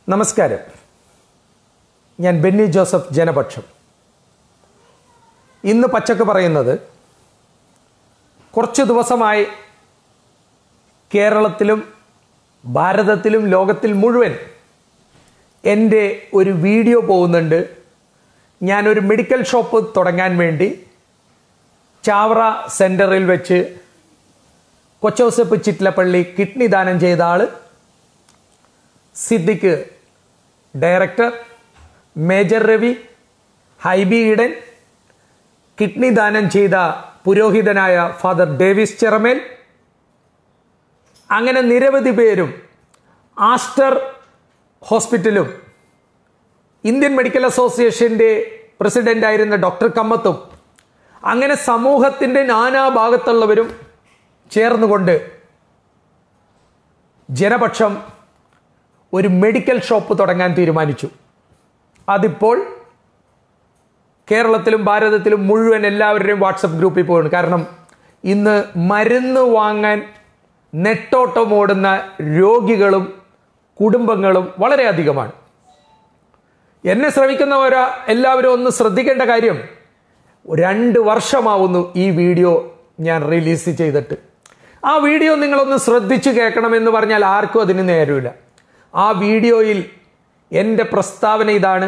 നമസ്കാരം ഞാൻ ബെന്നി ജോസഫ് ജനപക്ഷം ഇന്ന് പച്ചക്ക് പറയുന്നത് കുറച്ച് ദിവസമായി കേരളത്തിലും ഭാരതത്തിലും ലോകത്തിൽ മുഴുവൻ എൻ്റെ ഒരു വീഡിയോ പോകുന്നുണ്ട് ഞാനൊരു മെഡിക്കൽ ഷോപ്പ് തുടങ്ങാൻ വേണ്ടി ചാവറ സെൻറ്ററിൽ വെച്ച് കൊച്ചോസപ്പ് ചിറ്റ്ലപ്പള്ളി കിഡ്നി ദാനം ചെയ്ത ആൾ Siddique director major Ravi Hibi Eden kidney ദാനം ചെയ്ത പുരോഹിതനായ ഫാദർ ഡേവിസ് ചെറമേൽ അങ്ങനെ നിരവധി പേരും ആസ്റ്റർ ഹോസ്പിറ്റലും ഇന്ത്യൻ മെഡിക്കൽ അസോസിയേഷൻ്റെ പ്രസിഡൻ്റായിരുന്ന ഡോക്ടർ കമ്മത്തും അങ്ങനെ സമൂഹത്തിൻ്റെ നാനാഭാഗത്തുള്ളവരും ചേർന്നുകൊണ്ട് ജനപക്ഷം ഒരു മെഡിക്കൽ ഷോപ്പ് തുടങ്ങാൻ തീരുമാനിച്ചു അതിപ്പോൾ കേരളത്തിലും ഭാരതത്തിലും മുഴുവൻ എല്ലാവരുടെയും വാട്സപ്പ് ഗ്രൂപ്പിൽ പോവുകയാണ് കാരണം ഇന്ന് മരുന്ന് വാങ്ങാൻ നെട്ടോട്ടം ഓടുന്ന രോഗികളും കുടുംബങ്ങളും വളരെയധികമാണ് എന്നെ ശ്രമിക്കുന്നവരാ എല്ലാവരും ഒന്ന് ശ്രദ്ധിക്കേണ്ട കാര്യം രണ്ട് വർഷമാവുന്നു ഈ വീഡിയോ ഞാൻ റിലീസ് ചെയ്തിട്ട് ആ വീഡിയോ നിങ്ങളൊന്ന് ശ്രദ്ധിച്ചു കേൾക്കണമെന്ന് പറഞ്ഞാൽ ആർക്കും അതിന് നേരമില്ല ആ വീഡിയോയിൽ എൻ്റെ പ്രസ്താവന ഇതാണ്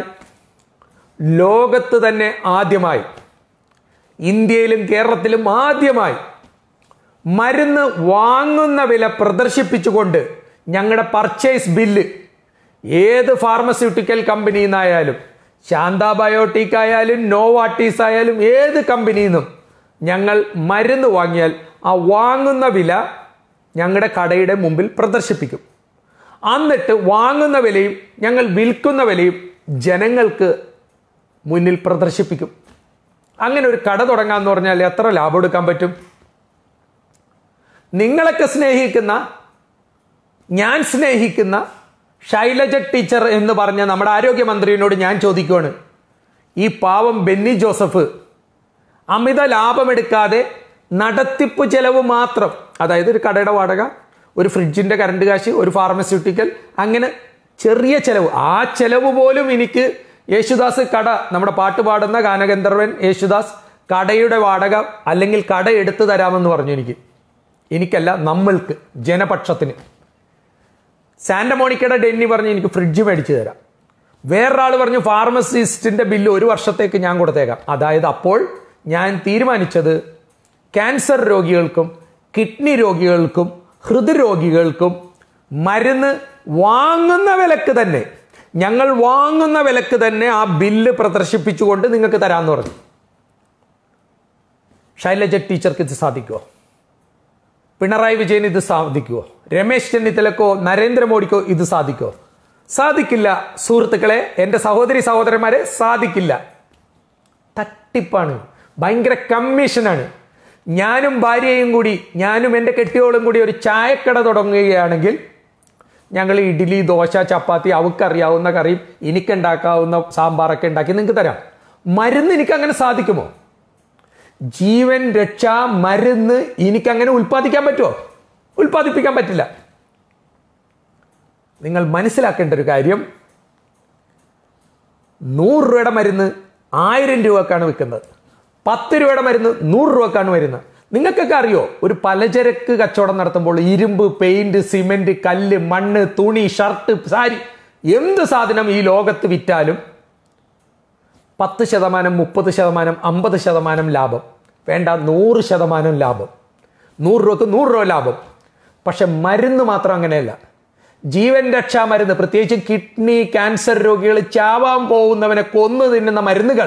ലോകത്ത് തന്നെ ആദ്യമായി ഇന്ത്യയിലും കേരളത്തിലും ആദ്യമായി മരുന്ന് വാങ്ങുന്ന വില പ്രദർശിപ്പിച്ചുകൊണ്ട് ഞങ്ങളുടെ പർച്ചേസ് ബില്ല് ഏത് ഫാർമസ്യൂട്ടിക്കൽ കമ്പനിയിൽ നിന്നായാലും ശാന്ത ബയോട്ടിക് ആയാലും നോവാട്ടീസ് ആയാലും ഏത് കമ്പനിയിൽ നിന്നും ഞങ്ങൾ മരുന്ന് വാങ്ങിയാൽ ആ വാങ്ങുന്ന വില ഞങ്ങളുടെ കടയുടെ മുമ്പിൽ പ്രദർശിപ്പിക്കും എന്നിട്ട് വാങ്ങുന്ന വിലയും ഞങ്ങൾ വിൽക്കുന്ന വിലയും ജനങ്ങൾക്ക് മുന്നിൽ പ്രദർശിപ്പിക്കും അങ്ങനെ ഒരു കട തുടങ്ങാന്ന് പറഞ്ഞാൽ എത്ര ലാഭം എടുക്കാൻ പറ്റും നിങ്ങളൊക്കെ സ്നേഹിക്കുന്ന ഞാൻ സ്നേഹിക്കുന്ന ശൈലജ ടീച്ചർ എന്ന് പറഞ്ഞ നമ്മുടെ ആരോഗ്യമന്ത്രിയോട് ഞാൻ ചോദിക്കുവാണ് ഈ പാവം ബെന്നി ജോസഫ് അമിത ലാഭമെടുക്കാതെ നടത്തിപ്പ് ചെലവ് മാത്രം അതായത് ഒരു കടയുടെ വാടക ഒരു ഫ്രിഡ്ജിന്റെ കറണ്ട് കാശ് ഒരു ഫാർമസ്യൂട്ടിക്കൽ അങ്ങനെ ചെറിയ ചെലവ് ആ ചെലവ് പോലും എനിക്ക് യേശുദാസ് കട നമ്മുടെ പാട്ട് പാടുന്ന ഗാനഗന്ധർവൻ യേശുദാസ് കടയുടെ വാടക അല്ലെങ്കിൽ കട എടുത്തു തരാമെന്ന് പറഞ്ഞു എനിക്ക് എനിക്കല്ല നമ്മൾക്ക് ജനപക്ഷത്തിന് സാന്റമോണിക്കയുടെ ഡെന്നി പറഞ്ഞ് എനിക്ക് ഫ്രിഡ്ജ് മേടിച്ചു തരാം വേറൊരാൾ പറഞ്ഞു ഫാർമസിസ്റ്റിന്റെ ബില്ല് ഒരു വർഷത്തേക്ക് ഞാൻ കൊടുത്തേക്കാം അതായത് അപ്പോൾ ഞാൻ തീരുമാനിച്ചത് ക്യാൻസർ രോഗികൾക്കും കിഡ്നി രോഗികൾക്കും ഹൃദ്രോഗികൾക്കും മരുന്ന് വാങ്ങുന്ന വിലക്ക് തന്നെ ഞങ്ങൾ വാങ്ങുന്ന വിലക്ക് തന്നെ ആ ബില്ല് പ്രദർശിപ്പിച്ചുകൊണ്ട് നിങ്ങൾക്ക് തരാമെന്ന് പറഞ്ഞു ശൈലജ ടീച്ചർക്ക് ഇത് സാധിക്കുമോ പിണറായി വിജയൻ ഇത് സാധിക്കുമോ രമേശ് ചെന്നിത്തലക്കോ നരേന്ദ്രമോദിക്കോ ഇത് സാധിക്കുമോ സാധിക്കില്ല സുഹൃത്തുക്കളെ എൻ്റെ സഹോദരി സഹോദരന്മാരെ സാധിക്കില്ല തട്ടിപ്പാണ് ഭയങ്കര കമ്മീഷനാണ് ഞാനും ഭാര്യയും കൂടി ഞാനും എൻ്റെ കെട്ടിയോളും കൂടി ഒരു ചായക്കട തുടങ്ങുകയാണെങ്കിൽ ഞങ്ങൾ ഇഡ്ഡലി ദോശ ചപ്പാത്തി അവക്കറിയാവുന്ന കറിയും എനിക്കുണ്ടാക്കാവുന്ന സാമ്പാറൊക്കെ ഉണ്ടാക്കി നിങ്ങൾക്ക് തരാം മരുന്ന് എനിക്ക് അങ്ങനെ സാധിക്കുമോ ജീവൻ രക്ഷ മരുന്ന് എനിക്കങ്ങനെ ഉൽപ്പാദിക്കാൻ പറ്റുമോ ഉൽപ്പാദിപ്പിക്കാൻ പറ്റില്ല നിങ്ങൾ മനസ്സിലാക്കേണ്ട ഒരു കാര്യം നൂറ് രൂപയുടെ മരുന്ന് ആയിരം രൂപക്കാണ് വിൽക്കുന്നത് പത്ത് രൂപയുടെ മരുന്ന് നൂറ് രൂപക്കാണ് വരുന്നത് നിങ്ങൾക്കൊക്കെ അറിയോ ഒരു പലചരക്ക് കച്ചവടം നടത്തുമ്പോൾ ഇരുമ്പ് പെയിന്റ് സിമെന്റ് കല്ല് മണ്ണ് തുണി ഷർട്ട് സാരി എന്ത് സാധനം ഈ ലോകത്ത് വിറ്റാലും പത്ത് ശതമാനം മുപ്പത് ശതമാനം അമ്പത് ശതമാനം ലാഭം വേണ്ട നൂറ് ശതമാനം ലാഭം നൂറ് രൂപക്ക് നൂറ് രൂപ ലാഭം പക്ഷെ മരുന്ന് മാത്രം അങ്ങനെയല്ല ജീവൻ രക്ഷാ മരുന്ന് പ്രത്യേകിച്ച് കിഡ്നി ക്യാൻസർ രോഗികൾ ചാവാൻ പോകുന്നവനെ കൊന്നു തിന്നുന്ന മരുന്നുകൾ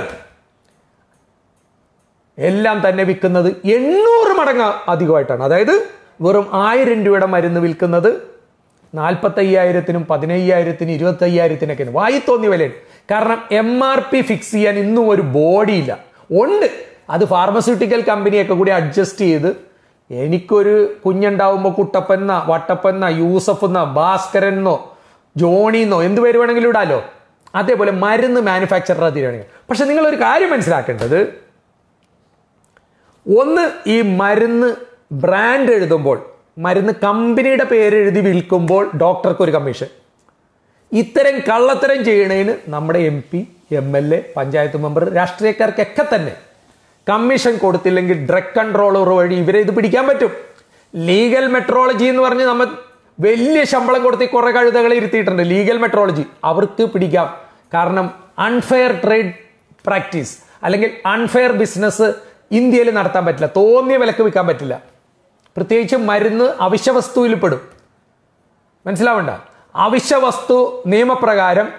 എല്ലാം തന്നെ വിൽക്കുന്നത് എണ്ണൂറ് മടങ്ങ് അധികമായിട്ടാണ് അതായത് വെറും ആയിരം രൂപയുടെ മരുന്ന് വിൽക്കുന്നത് നാൽപ്പത്തയ്യായിരത്തിനും പതിനയ്യായിരത്തിനും ഇരുപത്തയ്യായിരത്തിനൊക്കെയാണ് വായി തോന്നിയ വിലയാണ് കാരണം എം ആർ പി ഫിക്സ് ചെയ്യാൻ ഇന്നും ഒരു ബോഡി ഇല്ല ഉണ്ട് അത് ഫാർമസ്യൂട്ടിക്കൽ കമ്പനിയൊക്കെ കൂടി അഡ്ജസ്റ്റ് ചെയ്ത് എനിക്കൊരു കുഞ്ഞുണ്ടാവുമ്പോൾ കുട്ടപ്പന്ന വട്ടപ്പന്ന യൂസഫ് എന്ന ഭാസ്കരൻ എന്നോ ജോണിന്നോ എന്ത് പേര് വേണമെങ്കിലും ഇടാലോ അതേപോലെ മരുന്ന് മാനുഫാക്ചറർ തീരുവാണെങ്കിൽ പക്ഷെ നിങ്ങൾ ഒരു കാര്യം മനസ്സിലാക്കേണ്ടത് ഒന്ന് ഈ മരുന്ന് ബ്രാൻഡ് എഴുതുമ്പോൾ മരുന്ന് കമ്പനിയുടെ പേര് എഴുതി വിൽക്കുമ്പോൾ ഡോക്ടർക്ക് ഒരു കമ്മീഷൻ ഇത്തരം കള്ളത്തരം ചെയ്യണതിന് നമ്മുടെ M P M L A panchayat member രാഷ്ട്രീയക്കാർക്കൊക്കെ തന്നെ കമ്മീഷൻ കൊടുത്തില്ലെങ്കിൽ ഡ്രഗ് കൺട്രോളർ വഴി ഇവരെ ഇത് പിടിക്കാൻ പറ്റും ലീഗൽ മെട്രോളജി എന്ന് പറഞ്ഞ് നമ്മൾ വലിയ ശമ്പളം കൊടുത്ത് ഈ കുറെ കഴുതകളെ ഇരുത്തിയിട്ടുണ്ട് ലീഗൽ മെട്രോളജി അവർക്ക് പിടിക്കാം കാരണം അൺഫെയർ ട്രേഡ് പ്രാക്ടീസ് അല്ലെങ്കിൽ അൺഫെയർ ബിസിനസ് ഇന്ത്യയിൽ നടത്താൻ പറ്റില്ല തോന്നിയ വിലക്ക് വിൽക്കാൻ പറ്റില്ല പ്രത്യേകിച്ച് മരുന്ന് അവശ്യവസ്തുവിൽ പെടും മനസ്സിലാവണ്ട അവശ്യവസ്തു നിയമപ്രകാരം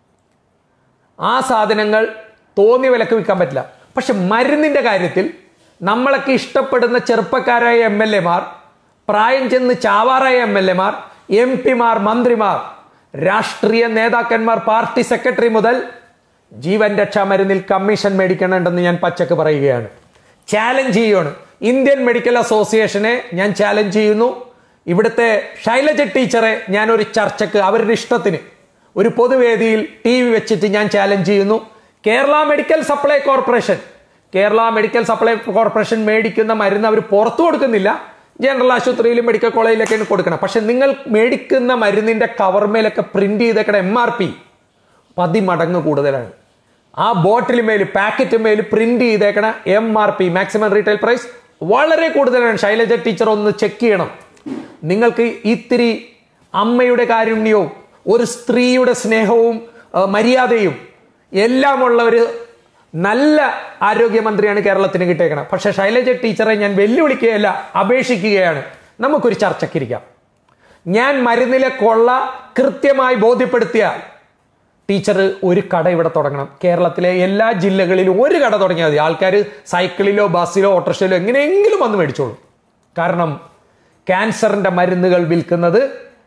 ആ സാധനങ്ങൾ തോന്നിയ വിലക്ക് വിൽക്കാൻ പറ്റില്ല പക്ഷെ മരുന്നിന്റെ കാര്യത്തിൽ നമ്മളൊക്കെ ഇഷ്ടപ്പെടുന്ന ചെറുപ്പക്കാരായ എം എൽ എമാർ പ്രായം ചെന്ന് ചാവാറായ എം എൽ എമാർ എം പിമാർ മന്ത്രിമാർ രാഷ്ട്രീയ നേതാക്കന്മാർ പാർട്ടി സെക്രട്ടറി മുതൽ ജീവൻ രക്ഷാ മരുന്നിൽ കമ്മീഷൻ മേടിക്കണമെന്ന് ഞാൻ പച്ചക്ക് പറയുകയാണ് ചാലഞ്ച് ചെയ്യുകയാണ് ഇന്ത്യൻ മെഡിക്കൽ അസോസിയേഷനെ ഞാൻ ചാലഞ്ച് ചെയ്യുന്നു ഇവിടുത്തെ ശൈലജ ടീച്ചറെ ഞാൻ ഒരു ചർച്ചക്ക് അവരുടെ ഇഷ്ടത്തിന് ഒരു പൊതുവേദിയിൽ ടി വി വെച്ചിട്ട് ഞാൻ ചാലഞ്ച് ചെയ്യുന്നു Kerala medical supply corporation Kerala medical supply corporation മേടിക്കുന്ന മരുന്ന് അവർ പുറത്തു കൊടുക്കുന്നില്ല ജനറൽ ആശുപത്രിയിലും മെഡിക്കൽ കോളേജിലൊക്കെയാണ് കൊടുക്കണം പക്ഷെ നിങ്ങൾ മേടിക്കുന്ന മരുന്നിന്റെ കവർമേലൊക്കെ പ്രിന്റ് ചെയ്തേക്കണ എം ആർ പി പതിമടങ്ങ് കൂടുതലാണ് ആ ബോട്ടിൽ മേൽ പാക്കറ്റ് മേൽ പ്രിന്റ് ചെയ്തേക്കണ M R P maximum retail price വളരെ കൂടുതലാണ് ശൈലജ ടീച്ചർ ഒന്ന് ചെക്ക് ചെയ്യണം നിങ്ങൾക്ക് ഇത്തിരി അമ്മയുടെ കാരുണ്യവും ഒരു സ്ത്രീയുടെ സ്നേഹവും ആ, മര്യാദയും എല്ലാമുള്ള ഒരു നല്ല ആരോഗ്യമന്ത്രിയാണ് കേരളത്തിന് കിട്ടിയേക്കണം പക്ഷെ ശൈലജ ടീച്ചറെ ഞാൻ വെല്ലുവിളിക്കുകയല്ല അപേക്ഷിക്കുകയാണ് നമുക്കൊരു ചർച്ചയ്ക്കിരിക്കാം ഞാൻ മരുന്നിലെ കൊള്ള കൃത്യമായി ബോധ്യപ്പെടുത്തിയാൽ ടീച്ചർ ഒരു കട ഇവിടെ തുടങ്ങണം കേരളത്തിലെ എല്ലാ ജില്ലകളിലും ഒരു കട തുടങ്ങിയാൽ മതി ആൾക്കാർ സൈക്കിളിലോ ബസ്സിലോ ഓട്ടോറിക്ഷയിലോ എങ്ങനെയെങ്കിലും വന്ന് മേടിച്ചോളൂ കാരണം ക്യാൻസറിന്റെ മരുന്നുകൾ വിൽക്കുന്നത്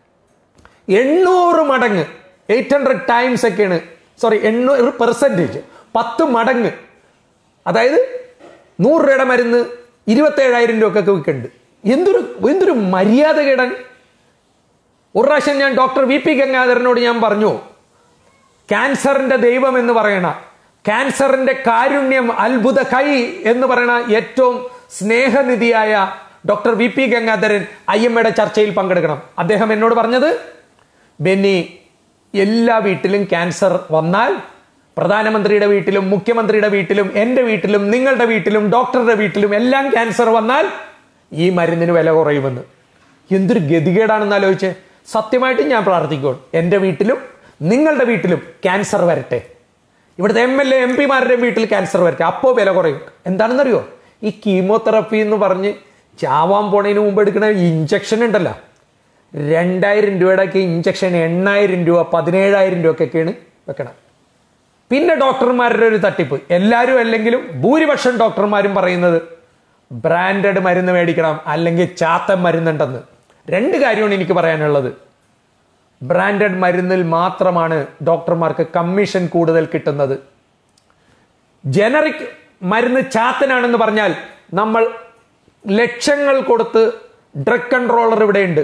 എണ്ണൂറ് മടങ്ങ് എയ്റ്റ് ഹൺഡ്രഡ് ടൈംസ് ഒക്കെയാണ് സോറി എണ്ണൂറ് പെർസെൻറ്റേജ് പത്ത് മടങ്ങ് അതായത് നൂറ് രൂപയുടെ മരുന്ന് ഇരുപത്തേഴായിരം രൂപക്കൊക്കെ വിൽക്കുന്നുണ്ട് എന്തൊരു എന്തൊരു മര്യാദ കേടൻ ഒരു പ്രാവശ്യം ഞാൻ ഡോക്ടർ വി പി ഗംഗാധരനോട് ഞാൻ പറഞ്ഞു ക്യാൻസറിന്റെ ദൈവം എന്ന് പറയണ ക്യാൻസറിന്റെ കാരുണ്യം അത്ഭുത കൈ എന്ന് പറയണ ഏറ്റവും സ്നേഹനിധിയായ doctor V P Gangadharan I M എയുടെ ചർച്ചയിൽ പങ്കെടുക്കണം അദ്ദേഹം എന്നോട് പറഞ്ഞത് ബെന്നി എല്ലാ വീട്ടിലും ക്യാൻസർ വന്നാൽ പ്രധാനമന്ത്രിയുടെ വീട്ടിലും മുഖ്യമന്ത്രിയുടെ വീട്ടിലും എൻ്റെ വീട്ടിലും നിങ്ങളുടെ വീട്ടിലും ഡോക്ടറുടെ വീട്ടിലും എല്ലാം ക്യാൻസർ വന്നാൽ ഈ മരുന്നിന് വില കുറയുമെന്ന് എന്തൊരു ഗതികേടാണെന്ന് ആലോചിച്ച് സത്യമായിട്ടും ഞാൻ പ്രാർത്ഥിക്കുകയാണ് എൻ്റെ വീട്ടിലും നിങ്ങളുടെ വീട്ടിലും ക്യാൻസർ വരട്ടെ ഇവിടുത്തെ എം എൽ എ എം പിമാരുടെ വീട്ടിൽ ക്യാൻസർ വരട്ടെ അപ്പോൾ വില കുറയും എന്താണെന്നറിയോ ഈ കീമോതെറപ്പി എന്ന് പറഞ്ഞ് ചാവാൻ പോണതിന് മുമ്പ് എടുക്കുന്ന ഇഞ്ചക്ഷൻ ഉണ്ടല്ലോ രണ്ടായിരം രൂപയുടെ ഒക്കെ ഇഞ്ചക്ഷൻ എണ്ണായിരം രൂപ പതിനേഴായിരം രൂപ ഒക്കെയാണ് വെക്കണം പിന്നെ ഡോക്ടർമാരുടെ ഒരു തട്ടിപ്പ് എല്ലാവരും അല്ലെങ്കിലും ഭൂരിപക്ഷം ഡോക്ടർമാരും പറയുന്നത് ബ്രാൻഡഡ് മരുന്ന് മേടിക്കണം അല്ലെങ്കിൽ ചാത്തൻ മരുന്നുണ്ടെന്ന് രണ്ട് കാര്യമാണ് എനിക്ക് പറയാനുള്ളത് ബ്രാൻഡഡ് മരുന്നിൽ മാത്രമാണ് ഡോക്ടർമാർക്ക് കമ്മീഷൻ കൂടുതൽ കിട്ടുന്നത് ജനറിക് മരുന്ന് ചാത്തനാണെന്ന് പറഞ്ഞാൽ നമ്മൾ ലക്ഷങ്ങൾ കൊടുത്ത് ഡ്രഗ് കൺട്രോളർ ഇവിടെയുണ്ട്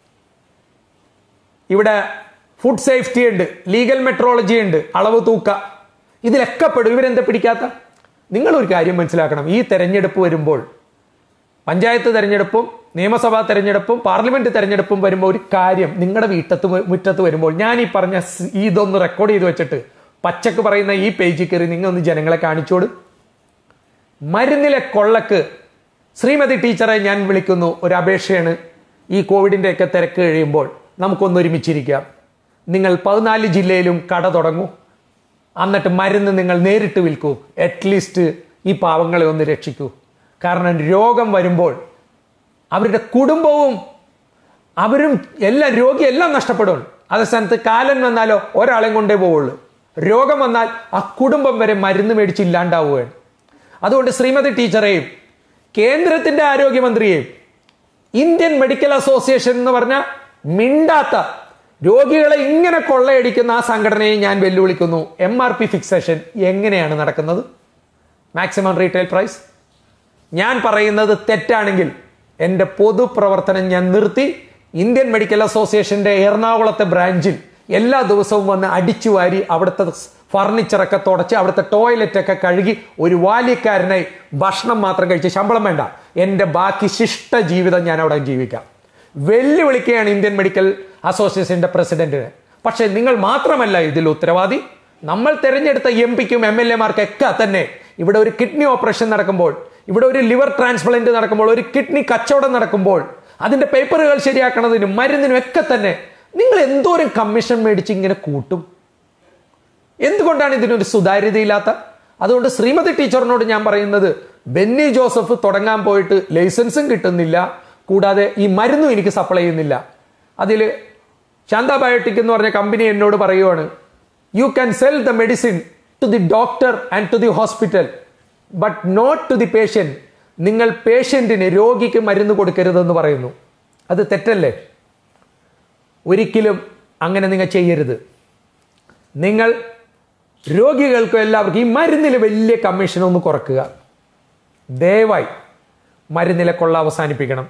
ഇവിടെ ഫുഡ് സേഫ്റ്റി ഉണ്ട് ലീഗൽ മെട്രോളജി ഉണ്ട് അളവ് തൂക്ക ഇതിലൊക്കെ പെടും ഇവരെന്താ പിടിക്കാത്ത നിങ്ങൾ ഒരു കാര്യം മനസ്സിലാക്കണം ഈ തെരഞ്ഞെടുപ്പ് വരുമ്പോൾ പഞ്ചായത്ത് തെരഞ്ഞെടുപ്പും നിയമസഭാ തെരഞ്ഞെടുപ്പും പാർലമെന്റ് തെരഞ്ഞെടുപ്പും വരുമ്പോൾ ഒരു കാര്യം നിങ്ങളുടെ വീട്ടത്ത് വ- മുറ്റത്ത് വരുമ്പോൾ ഞാൻ ഈ പറഞ്ഞ സ് ഇതൊന്ന് റെക്കോർഡ് ചെയ്ത് വെച്ചിട്ട് പച്ചക്ക് പറയുന്ന ഈ പേജിൽ കയറി നിങ്ങൾ ഒന്ന് ജനങ്ങളെ കാണിച്ചോട് മരുന്നിലെ കൊള്ളക്ക് ശ്രീമതി ടീച്ചറെ ഞാൻ വിളിക്കുന്നു ഒരു അപേക്ഷയാണ് ഈ കോവിഡിന്റെ ഒക്കെ തിരക്ക് കഴിയുമ്പോൾ നമുക്കൊന്ന് ഒരുമിച്ചിരിക്കാം നിങ്ങൾ പതിനാല് ജില്ലയിലും കട തുടങ്ങൂ എന്നിട്ട് മരുന്ന് നിങ്ങൾ നേരിട്ട് വിൽക്കൂ അറ്റ്ലീസ്റ്റ് ഈ പാവങ്ങളെ ഒന്ന് രക്ഷിക്കൂ കാരണം രോഗം വരുമ്പോൾ അവരുടെ കുടുംബവും അവരും എല്ലാം രോഗി എല്ലാം നഷ്ടപ്പെടും അതേ സ്ഥാനത്ത് കാലൻ വന്നാലോ ഒരാളെയും കൊണ്ടേ പോവുള്ളൂ രോഗം വന്നാൽ ആ കുടുംബം വരെ മരുന്ന് മേടിച്ച് ഇല്ലാണ്ടാവുകയാണ് അതുകൊണ്ട് ശ്രീമതി ടീച്ചറെയും കേന്ദ്രത്തിന്റെ ആരോഗ്യമന്ത്രിയെയും ഇന്ത്യൻ മെഡിക്കൽ അസോസിയേഷൻ എന്ന് പറഞ്ഞ മിണ്ടാത്ത രോഗികളെ ഇങ്ങനെ കൊള്ളയടിക്കുന്ന ആ സംഘടനയെ ഞാൻ വെല്ലുവിളിക്കുന്നു എം ആർ പി ഫിക്സേഷൻ എങ്ങനെയാണ് നടക്കുന്നത് മാക്സിമം റീറ്റെയിൽ പ്രൈസ് ഞാൻ പറയുന്നത് തെറ്റാണെങ്കിൽ എൻ്റെ പൊതുപ്രവർത്തനം ഞാൻ നിർത്തി ഇന്ത്യൻ മെഡിക്കൽ അസോസിയേഷന്റെ എറണാകുളത്തെ ബ്രാഞ്ചിൽ എല്ലാ ദിവസവും വന്ന് അടിച്ചു വാരി അവിടുത്തെ ഫർണിച്ചറൊക്കെ തുടച്ച് അവിടുത്തെ ടോയ്ലറ്റ് ഒക്കെ കഴുകി ഒരു ബാല്യക്കാരനായി ഭക്ഷണം മാത്രം കഴിച്ച് ശമ്പളം വേണ്ട എൻ്റെ ബാക്കി ശിഷ്ട ജീവിതം ഞാൻ അവിടെ ജീവിക്കാം വെല്ലുവിളിക്കുകയാണ് ഇന്ത്യൻ മെഡിക്കൽ അസോസിയേഷന്റെ പ്രസിഡന്റിനെ പക്ഷെ നിങ്ങൾ മാത്രമല്ല ഇതിൽ ഉത്തരവാദി നമ്മൾ തിരഞ്ഞെടുത്ത എം പിക്കും എം എൽ എമാർക്കൊക്കെ തന്നെ ഇവിടെ ഒരു കിഡ്നി ഓപ്പറേഷൻ നടക്കുമ്പോൾ ഇവിടെ ഒരു ലിവർ ട്രാൻസ്പ്ലാന്റ് നടക്കുമ്പോൾ ഒരു കിഡ്നി കച്ചവടം നടക്കുമ്പോൾ അതിന്റെ പേപ്പറുകൾ ശരിയാക്കണതിനും മരുന്നിനും ഒക്കെ തന്നെ നിങ്ങൾ എന്തോരം കമ്മീഷൻ മേടിച്ച് ഇങ്ങനെ കൂട്ടും എന്തുകൊണ്ടാണ് ഇതിനൊരു സുതാര്യതയില്ലാത്ത അതുകൊണ്ട് ശ്രീമതി ടീച്ചറിനോട് ഞാൻ പറയുന്നത് ബെന്നി ജോസഫ് തുടങ്ങാൻ പോയിട്ട് ലൈസൻസും കിട്ടുന്നില്ല കൂടാതെ ഈ മരുന്നും എനിക്ക് സപ്ലൈ ചെയ്യുന്നില്ല അതിൽ ശാന്ത ബയോട്ടിക് എന്ന് പറഞ്ഞ കമ്പനി എന്നോട് പറയുവാണ് you can sell the medicine to the doctor and to the hospital but not to the patient നിങ്ങൾ പേഷ്യന്റിന് രോഗിക്ക് മരുന്ന് കൊടുക്കരുതെന്ന് പറയുന്നു അത് തെറ്റല്ലേ ഒരിക്കലും അങ്ങനെ നിങ്ങൾ ചെയ്യരുത് നിങ്ങൾ രോഗികൾക്കും എല്ലാവർക്കും ഈ മരുന്നിൽ വലിയ കമ്മീഷൻ ഒന്ന് കുറക്കുക ദയവായി മരുന്നിലെ കൊള്ള അവസാനിപ്പിക്കണം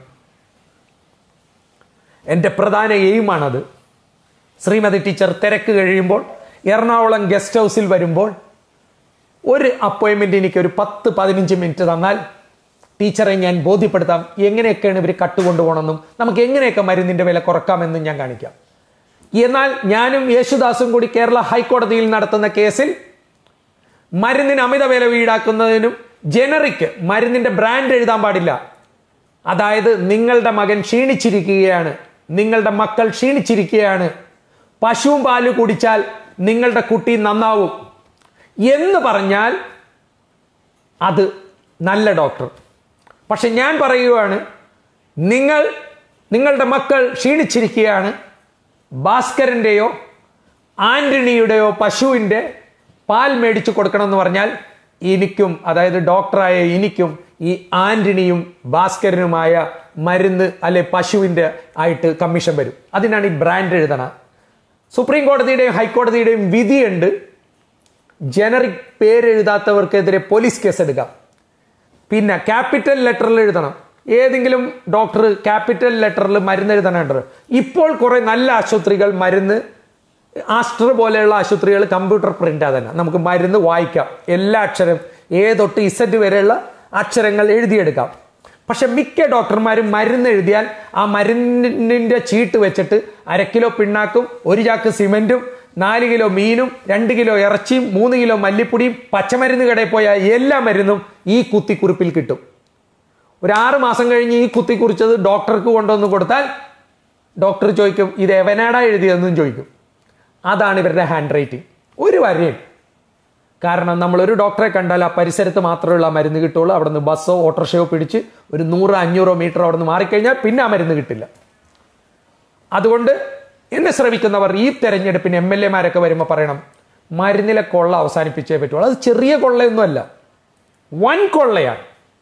എൻ്റെ പ്രധാന എയിമാണത് ശ്രീമതി ടീച്ചർ തിരക്ക് കഴിയുമ്പോൾ എറണാകുളം ഗസ്റ്റ് ഹൗസിൽ വരുമ്പോൾ ഒരു അപ്പോയിൻമെൻ്റ് എനിക്ക് ഒരു പത്ത് പതിനഞ്ച് മിനിറ്റ് തന്നാൽ ടീച്ചറെ ഞാൻ ബോധ്യപ്പെടുത്താം എങ്ങനെയൊക്കെയാണ് ഇവർ കട്ടുകൊണ്ടുപോകണമെന്നും നമുക്ക് എങ്ങനെയൊക്കെ മരുന്നിൻ്റെ വില കുറക്കാമെന്നും ഞാൻ കാണിക്കാം എന്നാൽ ഞാനും യേശുദാസും കൂടി കേരള ഹൈക്കോടതിയിൽ നടത്തുന്ന കേസിൽ മരുന്നിന് അമിത വില ഈടാക്കുന്നതിനും ജനറിക് മരുന്നിന്റെ ബ്രാൻഡ് എഴുതാൻ പാടില്ല അതായത് നിങ്ങളുടെ മകൻ ക്ഷീണിച്ചിരിക്കുകയാണ് നിങ്ങളുടെ മക്കൾ ക്ഷീണിച്ചിരിക്കുകയാണ് പശുവും പാല് കുടിച്ചാൽ നിങ്ങളുടെ കുട്ടി നന്നാവും എന്ന് പറഞ്ഞാൽ അത് നല്ല ഡോക്ടർ പക്ഷെ ഞാൻ പറയുകയാണ് നിങ്ങൾ നിങ്ങളുടെ മക്കൾ ക്ഷീണിച്ചിരിക്കുകയാണ് ഭാസ്കരൻ്റെയോ ആന്റണിയുടെയോ പശുവിൻ്റെ പാൽ മേടിച്ചു കൊടുക്കണം എന്ന് പറഞ്ഞാൽ എനിക്കും അതായത് ഡോക്ടറായ എനിക്കും ഈ ആന്റണിയും ഭാസ്കരനുമായ മരുന്ന് അല്ലെ പശുവിൻ്റെ ആയിട്ട് കമ്മീഷൻ വരും അതിനാണ് ഈ ബ്രാൻഡ് എഴുതണം സുപ്രീം കോടതിയുടെയും ഹൈക്കോടതിയുടെയും വിധിയുണ്ട് ജനറിക് പേരെഴുതാത്തവർക്കെതിരെ പോലീസ് കേസ് എടുക്കാം പിന്നെ ക്യാപിറ്റൽ ലെറ്ററിൽ എഴുതണം ഏതെങ്കിലും ഡോക്ടർ ക്യാപിറ്റൽ ലെറ്ററിൽ മരുന്ന് എഴുതണുണ്ട് ഇപ്പോൾ കുറെ നല്ല ആശുപത്രികൾ മരുന്ന് ആസ്റ്റർ പോലെയുള്ള ആശുപത്രികൾ കമ്പ്യൂട്ടർ പ്രിന്റ് തന്നെ നമുക്ക് മരുന്ന് വായിക്കാം എല്ലാ അക്ഷരം ഏ തൊട്ട് ഇസറ്റ് വരെയുള്ള അക്ഷരങ്ങൾ എഴുതിയെടുക്കാം പക്ഷെ മിക്ക ഡോക്ടർമാരും മരുന്ന് എഴുതിയാൽ ആ മരുന്നിന്റെ ചീട്ട് വെച്ചിട്ട് അര കിലോ പിണ്ണാക്കും ഒരു ചാക്ക് സിമെന്റും നാല് കിലോ മീനും രണ്ട് കിലോ ഇറച്ചിയും മൂന്ന് കിലോ മല്ലിപ്പൊടിയും പച്ചമരുന്ന് കടയിൽ പോയ എല്ലാ മരുന്നും ഈ കുത്തിക്കുറിപ്പിൽ കിട്ടും ഒരു ആറ് മാസം കഴിഞ്ഞ് ഈ കുത്തി കുറിച്ചത് ഡോക്ടർക്ക് കൊണ്ടുവന്ന് കൊടുത്താൽ ഡോക്ടർ ചോദിക്കും ഇത് എവനാടാ എഴുതിയതെന്നും ചോദിക്കും അതാണ് ഇവരുടെ ഹാൻഡ് റൈറ്റിംഗ് ഒരു വരെയും കാരണം നമ്മൾ ഒരു ഡോക്ടറെ കണ്ടാൽ ആ പരിസരത്ത് മാത്രമുള്ള ആ മരുന്ന് കിട്ടുള്ളൂ അവിടെ നിന്ന് ബസ്സോ ഓട്ടോറിക്ഷയോ പിടിച്ച് ഒരു നൂറോ അഞ്ഞൂറോ മീറ്റർ അവിടെ നിന്ന് മാറിക്കഴിഞ്ഞാൽ പിന്നെ ആ മരുന്ന് കിട്ടില്ല അതുകൊണ്ട് എന്നെ ശ്രമിക്കുന്നവർ ഈ തെരഞ്ഞെടുപ്പിന് എം എൽ എമാരൊക്കെ വരുമ്പോൾ പറയണം മരുന്നിലെ കൊള്ള അവസാനിപ്പിച്ചേ പറ്റുള്ളൂ അത് ചെറിയ കൊള്ളയൊന്നുമല്ല വൻ കൊള്ളയാണ്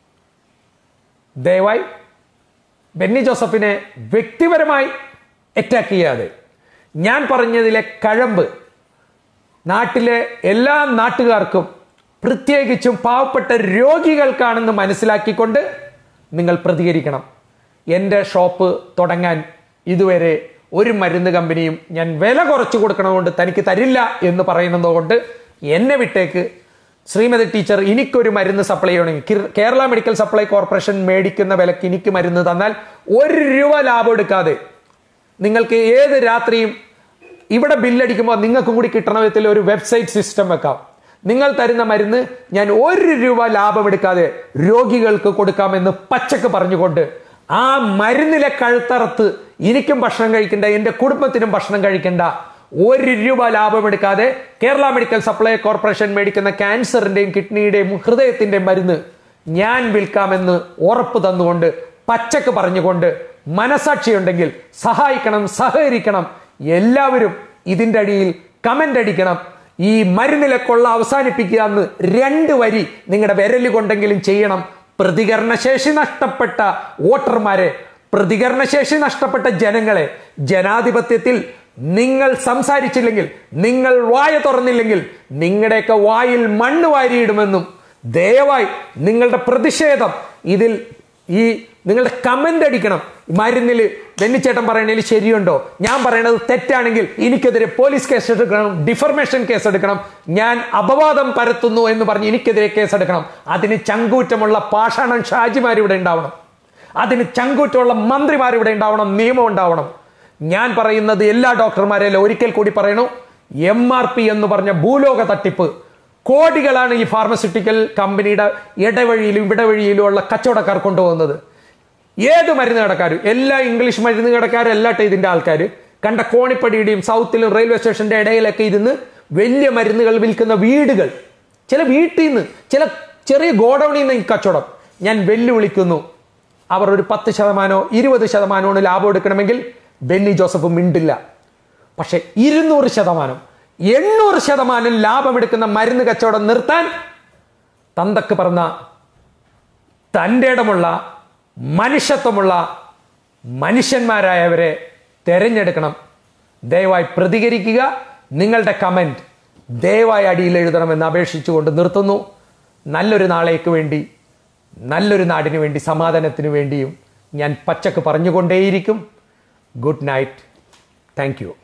ദയവായി ബെന്നി ജോസഫിനെ വ്യക്തിപരമായി അറ്റാക്ക് ചെയ്യാതെ ഞാൻ പറഞ്ഞതിലെ കഴമ്പ് നാട്ടിലെ എല്ലാ നാട്ടുകാർക്കും പ്രത്യേകിച്ചും പാവപ്പെട്ട രോഗികൾക്കാണെന്ന് മനസ്സിലാക്കിക്കൊണ്ട് നിങ്ങൾ പ്രതികരിക്കണം എൻ്റെ ഷോപ്പ് തുടങ്ങാൻ ഇതുവരെ ഒരു മരുന്ന് കമ്പനിയും ഞാൻ വില കുറച്ച് കൊടുക്കണതുകൊണ്ട് തനിക്ക് തരില്ല എന്ന് പറയുന്നതുകൊണ്ട് എന്നെ വിട്ടേക്ക് ശ്രീമതി ടീച്ചർ എനിക്കൊരു മരുന്ന് സപ്ലൈ ചെയ്യണമെങ്കിൽ കിർ- കേരള മെഡിക്കൽ സപ്ലൈ കോർപ്പറേഷൻ മേടിക്കുന്ന വിലക്ക് എനിക്ക് മരുന്ന് തന്നാൽ ഒരു രൂപ ലാഭം എടുക്കാതെ നിങ്ങൾക്ക് ഏത് രാത്രിയും ഇവിടെ ബില്ലടിക്കുമ്പോൾ നിങ്ങൾക്കും കൂടി കിട്ടണ വിധത്തിൽ ഒരു വെബ്സൈറ്റ് സിസ്റ്റം വെക്കാം നിങ്ങൾ തരുന്ന മരുന്ന് ഞാൻ ഒരു രൂപ ലാഭമെടുക്കാതെ രോഗികൾക്ക് കൊടുക്കാമെന്ന് പച്ചക്ക് പറഞ്ഞുകൊണ്ട് ആ മരുന്നിലെ കഴുത്തറത്ത് എനിക്കും ഭക്ഷണം കഴിക്കണ്ട എൻ്റെ കുടുംബത്തിനും ഭക്ഷണം കഴിക്കണ്ട ഒരു രൂപ ലാഭമെടുക്കാതെ കേരള മെഡിക്കൽ സപ്ലൈ കോർപ്പറേഷൻ മേടിക്കുന്ന ക്യാൻസറിന്റെയും കിഡ്നിയുടെയും ഹൃദയത്തിന്റെയും മരുന്ന് ഞാൻ വിൽക്കാമെന്ന് ഉറപ്പ് തന്നുകൊണ്ട് പച്ചക്ക് പറഞ്ഞുകൊണ്ട് മനസാക്ഷിയുണ്ടെങ്കിൽ സഹായിക്കണം സഹകരിക്കണം എല്ലാവരും ഇതിന്റെ അടിയിൽ കമന്റ് അടിക്കണം ഈ മരുന്നിലെ കൊള്ള അവസാനിപ്പിക്കുക എന്ന് രണ്ട് വരി നിങ്ങളുടെ വിരല് കൊണ്ടെങ്കിലും ചെയ്യണം പ്രതികരണശേഷി നഷ്ടപ്പെട്ട വോട്ടർമാരെ പ്രതികരണശേഷി നഷ്ടപ്പെട്ട ജനങ്ങളെ ജനാധിപത്യത്തിൽ നിങ്ങൾ സംസാരിച്ചില്ലെങ്കിൽ നിങ്ങൾ വായ തുറന്നില്ലെങ്കിൽ നിങ്ങളുടെയൊക്കെ വായിൽ മണ്ണ് വാരിയിടുമെന്നും ദയവായി നിങ്ങളുടെ പ്രതിഷേധം ഇതിൽ ഈ നിങ്ങളുടെ കമന്റ് അടിക്കണം മരുന്നിൽ വെന്നിച്ചേട്ടൻ പറയണതിൽ ശരിയുണ്ടോ ഞാൻ പറയണത് തെറ്റാണെങ്കിൽ എനിക്കെതിരെ പോലീസ് കേസ് എടുക്കണം ഡിഫർമേഷൻ കേസ് എടുക്കണം ഞാൻ അപവാദം പരത്തുന്നു എന്ന് പറഞ്ഞ് എനിക്കെതിരെ കേസ് എടുക്കണം അതിന് ചങ്കൂറ്റമുള്ള പാഷാണം ഷാജിമാർ ഇവിടെ ഉണ്ടാവണം അതിന് ചങ്കൂറ്റമുള്ള മന്ത്രിമാർ ഇവിടെ ഉണ്ടാവണം നിയമം ഉണ്ടാവണം ഞാൻ പറയുന്നത് എല്ലാ ഡോക്ടർമാരെയും ഒരിക്കൽ കൂടി പറയണു എം ആർ പി എന്ന് പറഞ്ഞ ഭൂലോക തട്ടിപ്പ് കോടികളാണ് ഈ ഫാർമസ്യൂട്ടിക്കൽ കമ്പനിയുടെ ഇടവഴിയിലും ഇടവഴിയിലും ഉള്ള കച്ചവടക്കാർ കൊണ്ടുപോകുന്നത് ഏത് മരുന്ന് കടക്കാരും എല്ലാ ഇംഗ്ലീഷ് മരുന്ന് കടക്കാരും എല്ലാ ഇതിന്റെ ആൾക്കാർ കണ്ട കോണിപ്പടിയുടെയും സൗത്തിലും റെയിൽവേ സ്റ്റേഷന്റെ ഇടയിലൊക്കെ ഇരുന്ന് വലിയ മരുന്നുകൾ വിൽക്കുന്ന വീടുകൾ ചില വീട്ടിൽ നിന്ന് ചില ചെറിയ ഗോഡൌണിൽ നിന്ന് ഈ കച്ചവടം ഞാൻ വെല്ലുവിളിക്കുന്നു അവർ ഒരു പത്ത് ശതമാനമോ ഇരുപത് ശതമാനമോ ലാഭം എടുക്കണമെങ്കിൽ ബെന്നി ജോസഫ് മിണ്ടില്ല പക്ഷെ ഇരുന്നൂറ് ശതമാനം എണ്ണൂറ് ശതമാനം ലാഭമെടുക്കുന്ന മരുന്ന് കച്ചവടം നിർത്താൻ തന്തക്ക് പറഞ്ഞ തൻ്റെ ഇടമുള്ള മനുഷ്യത്വമുള്ള മനുഷ്യന്മാരായവരെ തെരഞ്ഞെടുക്കണം ദയവായി പ്രതികരിക്കുക നിങ്ങളുടെ കമൻറ്റ് ദയവായി അടിയിൽ എഴുതണമെന്ന് അപേക്ഷിച്ചുകൊണ്ട് നിർത്തുന്നു നല്ലൊരു നാളേക്ക് വേണ്ടി നല്ലൊരു നാടിനു വേണ്ടി സമാധാനത്തിനു വേണ്ടിയും ഞാൻ പച്ചക്ക് പറഞ്ഞുകൊണ്ടേയിരിക്കും ഗുഡ് നൈറ്റ് താങ്ക് യു